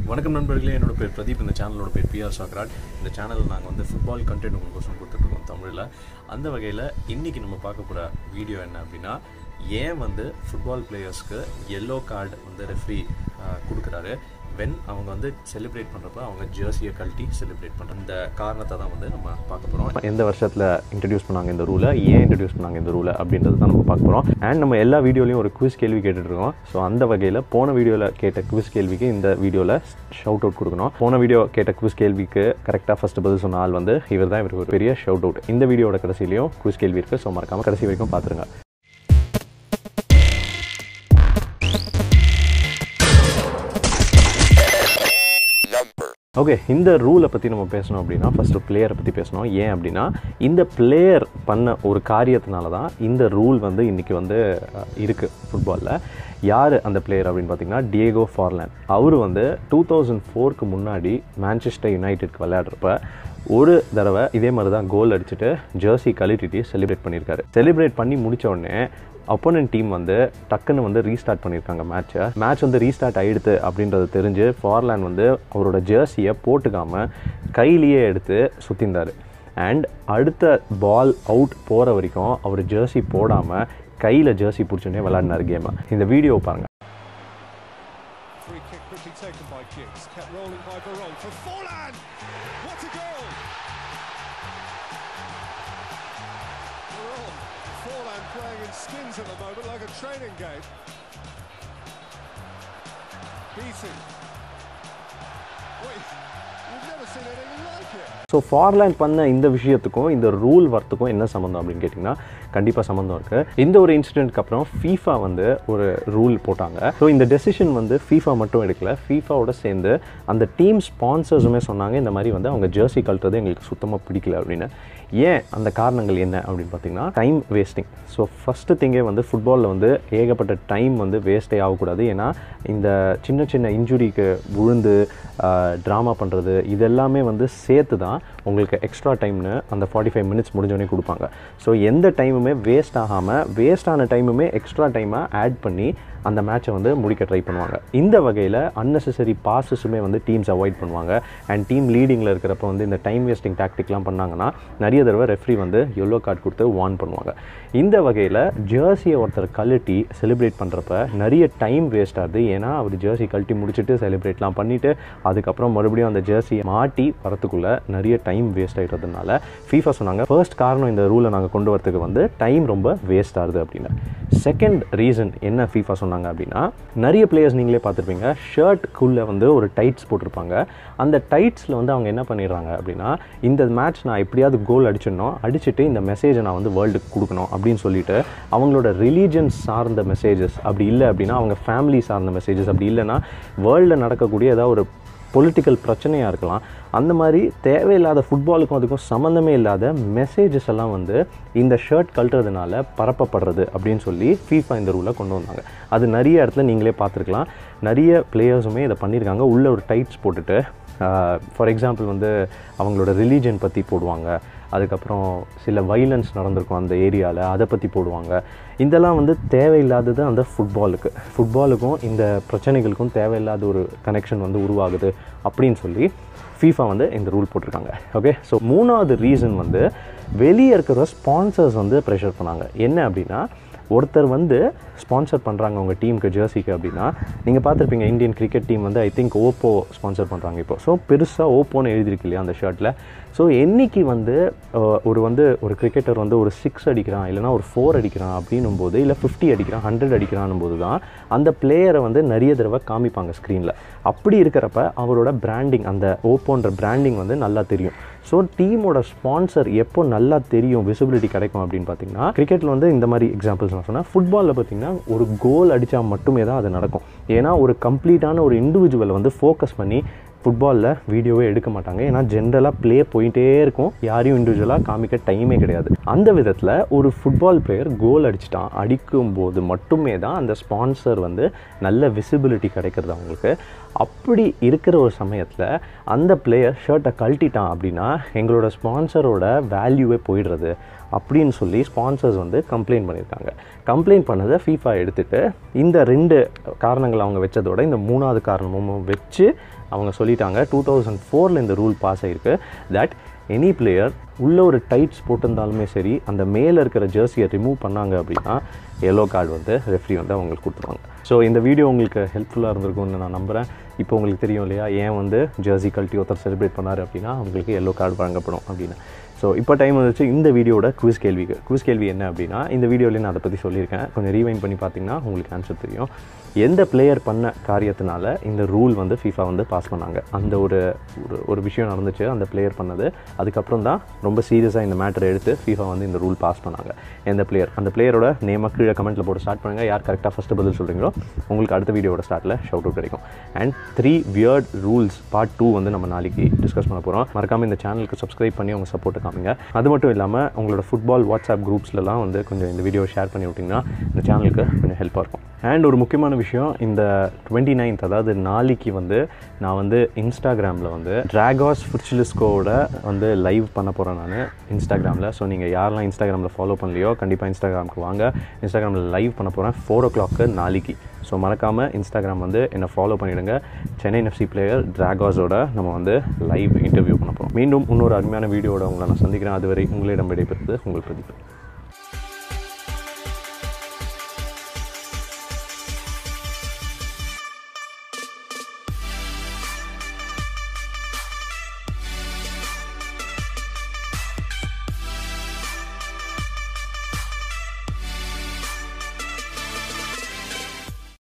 வணக்கம் நண்பர்களே என்னோட பேர் பிரதீப் இந்த சேனலோட பேர் பிஆர் சாக்ராட் இந்த சேனலில் நாங்கள் வந்து ஃபுட்பால் கண்டென்ட் உங்களுக்கோசம் கொடுத்துட்ருக்கோம் தமிழில் அந்த வகையில் இன்றைக்கி நம்ம பார்க்க போகிற வீடியோ என்ன அப்படின்னா ஏன் வந்து ஃபுட்பால் பிளேயர்ஸ்க்கு எல்லோ கார்டு வந்து ரெஃப்ரி கொடுக்குறாரு வென் அவங்க வந்து செலிப்ரேட் பண்ணுறப்ப அவங்க ஜெர்சியை கழட்டி செலிப்ரேட் பண்ணுற இந்த காரணத்தை தான் வந்து நம்ம பார்க்க போகிறோம் எந்த வருஷத்தில் இன்ட்ரடியூஸ் பண்ணாங்க இந்த ரூலை ஏன் இன்ட்ரடியூஸ் பண்ணாங்க இந்த ரூலை அப்படின்றது தான் நம்ம பார்க்க போகிறோம் அண்ட் நம்ம எல்லா வீடியோலையும் ஒரு குவிஸ் கேள்வி கேட்டுட்டு இருக்கோம் ஸோ அந்த வகையில் போன வீடியோவில் கேட்ட குவிஸ் கேள்விக்கு இந்த வீடியோவில் ஷவுட் அவுட் கொடுக்கணும் போன வீடியோ கேட்ட குவிஸ் கேள்விக்கு கரெக்டாக ஃபஸ்ட்டு பதில் சொன்ன ஆள் வந்து இவர் தான் இவருக்கு ஒரு பெரிய ஷவுட் அவுட் இந்த வீடியோட கடைசியிலையும் குவிஸ் கேள்வி இருக்குது ஸோ மறக்காமல் கடைசி வரைக்கும் பார்த்துருங்க ஓகே இந்த ரூலை பற்றி நம்ம பேசணும் அப்படின்னா ஃபஸ்ட்டு பிளேயரை பற்றி பேசணும் ஏன் அப்படின்னா இந்த பிளேயர் பண்ண ஒரு காரியத்தினால தான் இந்த ரூல் வந்து இன்றைக்கி வந்து இருக்குது ஃபுட்பாலில் யார் அந்த பிளேயர் அப்படின்னு பார்த்தீங்கன்னா டியேகோ ஃபார்லேண்ட் அவர் வந்து டூ தௌசண்ட் ஃபோருக்கு முன்னாடி மான்செஸ்டர் யுனைடெட்க்கு விளையாடுறப்ப ஒரு தடவை இதே மாதிரி தான் கோல் அடிச்சுட்டு ஜெர்சி கழட்டிட்டு செலிப்ரேட் பண்ணியிருக்காரு செலிப்ரேட் பண்ணி முடித்த உடனே அப்போனன்ட் டீம் வந்து டக்குன்னு வந்து ரீஸ்டார்ட் பண்ணியிருக்காங்க மேட்ச்சை மேட்ச் வந்து ரீஸ்டார்ட் ஆகிடுது அப்படின்றது தெரிஞ்சு ஃபார்லேண்ட் வந்து அவரோட ஜெர்சியை போட்டுக்காமல் கையிலேயே எடுத்து சுற்றிந்தார் அண்ட் அடுத்த பால் அவுட் போகிற வரைக்கும் அவர் ஜெர்சி போடாமல் கையில் ஜெர்சி பிடிச்சோன்னே விளையாடினார் கேமை இந்த வீடியோ பாருங்கள் Free kick quickly taken by Giggs. Kept rolling by Varone for Forlan. What a goal! Varone. Forlan playing in skins at the moment like a training game. Beating. Wait, you've never seen anything like it. So ஃபார்லேண்ட் பண்ண இந்த விஷயத்துக்கும் இந்த rule வரத்துக்கும் என்ன சம்மந்தம் அப்படின்னு கேட்டிங்கன்னா கண்டிப்பாக சம்மந்தம் இருக்குது இந்த ஒரு இன்சிடென்ட்க்கு அப்புறம் ஃபீஃபா வந்து ஒரு ரூல் போட்டாங்க ஸோ இந்த டெசிஷன் வந்து ஃபீஃபா மட்டும் எடுக்கல ஃபீஃபாவோட சேர்ந்து அந்த டீம் ஸ்பான்சர்ஸுமே சொன்னாங்க இந்த மாதிரி வந்து அவங்க ஜெர்சி கழட்டுறது எங்களுக்கு சுத்தமாக பிடிக்கல அப்படின்னு ஏன் அந்த காரணங்கள் என்ன அப்படின்னு பார்த்தீங்கன்னா டைம் வேஸ்டிங் ஸோ ஃபஸ்ட்டு திங்கே வந்து ஃபுட்பாலில் வந்து ஏகப்பட்ட டைம் வந்து வேஸ்ட்டே ஆகக்கூடாது ஏன்னா இந்த சின்ன சின்ன இன்ஜுரிக்கு விழுந்து ட்ராமா பண்ணுறது இதெல்லாமே வந்து சேர்த்து தான் உங்களுக்கு எக்ஸ்ட்ரா டைம்னு அந்த ஃபார்ட்டி ஃபைவ் மினிட்ஸ் முடிஞ்சோடனே கொடுப்பாங்க ஸோ எந்த டைமுமே வேஸ்ட் ஆகாமல் வேஸ்டான டைமுமே எக்ஸ்ட்ரா டைமாக ஆட் பண்ணி அந்த மேட்சை வந்து முடிக்க ட்ரை பண்ணுவாங்க இந்த வகையில் அன்னெசரி பாசஸுமே வந்து டீம்ஸ் அவாய்ட் பண்ணுவாங்க அண்ட் டீம் லீடிங்கில் இருக்கிறப்ப வந்து இந்த டைம் வேஸ்டிங் டாக்டிக்லாம் பண்ணாங்கன்னா நிறைய தடவை ரெஃப்ரி வந்து எல்லோ கார்டு கொடுத்து வார்ன் பண்ணுவாங்க இந்த வகையில் ஜெர்சியை ஒருத்தர் கழட்டி செலிப்ரேட் பண்ணுறப்ப நிறைய டைம் வேஸ்ட் ஆகுது ஏன்னா அவர் ஜெர்சி கழட்டி முடிச்சுட்டு செலிப்ரேட்லாம் பண்ணிவிட்டு அதுக்கப்புறம் மறுபடியும் அந்த ஜெர்சியை மாட்டி வரத்துக்குள்ளே நிறைய டைம் வேஸ்ட் ஆகிடுறதுனால ஃபீஃபா சொன்னாங்க ஃபர்ஸ்ட் காரணம் இந்த ரூலை நாங்கள் கொண்டு வரதுக்கு வந்து டைம் ரொம்ப வேஸ்ட் ஆகுது அப்படின்னு செகண்ட் ரீசன் என்ன ஃபீஃபா சொன்னாங்க அப்படின்னா நிறைய பிளேயர்ஸ் நீங்களே பார்த்துருப்பீங்க ஷர்ட்டுக்குள்ளே வந்து ஒரு டைட்ஸ் போட்டிருப்பாங்க அந்த டைட்ஸில் வந்து அவங்க என்ன பண்ணிடுறாங்க அப்படின்னா இந்த மேட்ச் நான் எப்படியாவது கோல் அடிச்சிடணும் அடிச்சுட்டு இந்த மெசேஜை நான் வந்து வேர்ல்டுக்கு கொடுக்கணும் அப்படின்னு சொல்லிட்டு அவங்களோட ரிலீஜன் சார்ந்த மெசேஜஸ் அப்படி இல்லை அப்படின்னா அவங்க ஃபேமிலி சார்ந்த மெசேஜஸ் அப்படி இல்லைன்னா வேர்ல்டில் நடக்கக்கூடிய ஏதாவது ஒரு பொலிட்டிக்கல் பிரச்சனையாக இருக்கலாம் அந்த மாதிரி தேவையில்லாத ஃபுட்பாலுக்கும் அதுக்கும் சம்மந்தமே இல்லாத மெசேஜஸ் எல்லாம் வந்து இந்த ஷர்ட் கழட்டுறதுனால பரப்பப்படுறது அப்படின்னு சொல்லி ஃபீஃபா இந்த ரூலை கொண்டு வந்தாங்க அது நிறைய இடத்துல நீங்களே பார்த்துருக்கலாம் நிறைய பிளேயர்ஸுமே இதை பண்ணியிருக்காங்க உள்ளே ஒரு டைட்ஸ் போட்டுட்டு ஃபார் எக்ஸாம்பிள் வந்து அவங்களோட ரிலீஜன் பற்றி போடுவாங்க அதுக்கப்புறம் சில வைலன்ஸ் நடந்திருக்கும் அந்த ஏரியாவில் அதை பற்றி போடுவாங்க இதெல்லாம் வந்து தேவையில்லாதது அந்த ஃபுட்பாலுக்கு ஃபுட்பாலுக்கும் இந்த பிரச்சனைகளுக்கும் தேவையில்லாத ஒரு கனெக்ஷன் வந்து உருவாகுது அப்படின்னு சொல்லி ஃபீஃபா வந்து இந்த ரூல் போட்டிருக்காங்க ஓகே ஸோ மூணாவது ரீசன் வந்து வெளியே இருக்கிற ஸ்பான்சர்ஸ் வந்து ப்ரெஷர் பண்ணாங்க என்ன அப்படின்னா ஒருத்தர் வந்து ஸ்பான்சர் பண்ணுறாங்க உங்கள் டீமுக்கு ஜெர்சிக்கு அப்படின்னா நீங்கள் பார்த்துருப்பீங்க இந்தியன் கிரிக்கெட் டீம் வந்து ஐ திங்க் ஓப்போ ஸ்பான்சர் பண்ணுறாங்க இப்போ ஸோ பெருசாக ஓப்போன்னு எழுதிருக்கு இல்லையா அந்த ஷர்ட்டில் ஸோ என்னைக்கு வந்து ஒரு வந்து ஒரு கிரிக்கெட்டர் வந்து ஒரு சிக்ஸ் அடிக்கிறான் இல்லைனா ஒரு ஃபோர் அடிக்கிறான் அப்படின்னும் போது இல்லை ஃபிஃப்டி அடிக்கிறான் ஹண்ட்ரட் அடிக்கிறான் போது தான் அந்த பிளேயரை வந்து நிறைய தடவை காமிப்பாங்க ஸ்க்ரீனில் அப்படி இருக்கிறப்ப அவரோட பிராண்டிங் அந்த ஓப்போன்ற பிராண்டிங் வந்து நல்லா தெரியும் ஸோ டீமோட ஸ்பான்சர் எப்போ நல்லா தெரியும் விசிபிலிட்டி கிடைக்கும் அப்படின்னு பார்த்தீங்கன்னா கிரிக்கெட்டில் வந்து இந்த மாதிரி எக்ஸாம்பிள்ஸ் நான் சொன்னேன் ஃபுட்பாலில் பார்த்தீங்கன்னா ஒரு கோல் அடித்தா மட்டுமே தான் அது நடக்கும் ஏன்னா ஒரு கம்ப்ளீட்டான ஒரு இண்டிவிஜுவலை வந்து ஃபோக்கஸ் பண்ணி ஃபுட்பாலில் வீடியோவே எடுக்க மாட்டாங்க ஏன்னா ஜென்ரலாக ப்ளே போயிட்டே இருக்கும் யாரையும் இண்டிவிஜுவலாக காமிக்க டைமே கிடையாது அந்த விதத்தில் ஒரு ஃபுட்பால் பிளேயர் கோல் அடிச்சிட்டான் அடிக்கும் போது மட்டுமே தான் அந்த ஸ்பான்சர் வந்து நல்ல விசிபிலிட்டி கிடைக்கிறது அவங்களுக்கு அப்படி இருக்கிற ஒரு சமயத்தில் அந்த பிளேயர் ஷர்ட்டை கழட்டிட்டான் அப்படின்னா எங்களோட ஸ்பான்சரோட வேல்யூவே போயிடுறது அப்படின்னு சொல்லி ஸ்பான்சர்ஸ் வந்து கம்ப்ளைண்ட் பண்ணியிருக்காங்க கம்ப்ளைண்ட் பண்ணதை ஃபீஃபா எடுத்துகிட்டு இந்த ரெண்டு காரணங்கள் அவங்க வச்சதோட இந்த மூணாவது காரணமும் வச்சு அவங்க சொல்லிட்டாங்க டூ தௌசண்ட் ஃபோரில் இந்த ரூல் பாஸ் ஆகிருக்கு தட் எனி பிளேயர் உள்ள ஒரு டைட்ஸ் போட்டிருந்தாலுமே சரி அந்த மேலே இருக்கிற ஜெர்சியை ரிமூவ் பண்ணாங்க அப்படின்னா எல்லோ கார்டு வந்து ரெஃப்ரி வந்து அவங்களுக்கு கொடுத்துருவாங்க ஸோ இந்த வீடியோ உங்களுக்கு ஹெல்ப்ஃபுல்லாக இருந்திருக்கும்னு நான் நம்புகிறேன் இப்போ உங்களுக்கு தெரியும் இல்லையா ஏன் வந்து ஜெர்சி கழட்டி ஒருத்தர் செலிப்ரேட் பண்ணார் அப்படின்னா அவங்களுக்கு எல்லோ கார்டு வழங்கப்படும் அப்படின்னு ஸோ இப்போ டைம் வந்துச்சு இந்த வீடியோட குவிஸ் கேள்விக்கு குவிஸ் கேள்வி என்ன அப்படின்னா இந்த வீடியோவில் நான் அதை பற்றி சொல்லியிருக்கேன் கொஞ்சம் ரீவைண்ட் பண்ணி பார்த்தீங்கன்னா உங்களுக்கு ஆன்சர் தெரியும் எந்த பிளேயர் பண்ண காரியத்தினால இந்த ரூல் வந்து ஃபீஃபா வந்து பாஸ் பண்ணாங்க அந்த ஒரு ஒரு ஒரு விஷயம் நடந்துச்சு அந்த பிளேயர் பண்ணது அதுக்கப்புறம் தான் ரொம்ப சீரியஸாக இந்த மேட்டரை எடுத்து ஃபீஃபா வந்து இந்த ரூல் பாஸ் பண்ணாங்க எந்த பிளேயர் அந்த பிளேயரோட நேமை கீழே கமெண்ட்டில் போட்டு ஸ்டார்ட் பண்ணுங்கள் யார் கரெக்டாக ஃபஸ்ட்டு பதில் சொல்கிறீங்களோ உங்களுக்கு அடுத்த வீடியோட ஸ்டார்ட்டில் ஷவுட் அவுட் கிடைக்கும் and three weird rules part two வந்து நம்ம நாளைக்கு டிஸ்கஸ் பண்ண போகிறோம் மறக்காமல் இந்த சேனலுக்கு சப்ஸ்கிரைப் பண்ணி உங்கள் சப்போர்ட்டை காமிங்க அது மட்டும் இல்லாமல் உங்களோட ஃபுட்பால் வாட்ஸ்அப் குரூப்ஸ்லலாம் வந்து கொஞ்சம் இந்த வீடியோ ஷேர் பண்ணி விட்டிங்கன்னா இந்த சேனலுக்கு கொஞ்சம் ஹெல்ப்பாக இருக்கும் அண்ட் ஒரு முக்கியமான விஷயம் இந்த டுவெண்ட்டி நைன்த் அதாவது நாளைக்கு வந்து நான் வந்து இன்ஸ்டாகிராமில் வந்து ட்ராகாஸ் ஃபுட்சிலிஸ்கோவோட வந்து லைவ் பண்ண போகிறேன் நான் இன்ஸ்டாகிராமில் ஸோ நீங்கள் யாரெல்லாம் இன்ஸ்டாகிராமில் ஃபாலோ பண்ணலையோ கண்டிப்பாக இன்ஸ்டாகிராமுக்கு வாங்க இன்ஸ்டாகிராமில் லைவ் பண்ண போகிறேன் ஃபோர் ஓ கிளாக்கு நாளைக்கு ஸோ மறக்காமல் இன்ஸ்டாகிராம் வந்து என்னை ஃபாலோ பண்ணிவிடுங்க சென்னை எஃப்சி பிளேயர் ட்ராகாஸோட நம்ம வந்து லைவ் இன்டர்வியூ பண்ண போகிறோம் மீண்டும் இன்னொரு அருமையான வீடியோட உங்களை நான் சந்திக்கிறேன் அதுவரை உங்களிடம் விடைபெறுவது உங்கள் பிரதீப்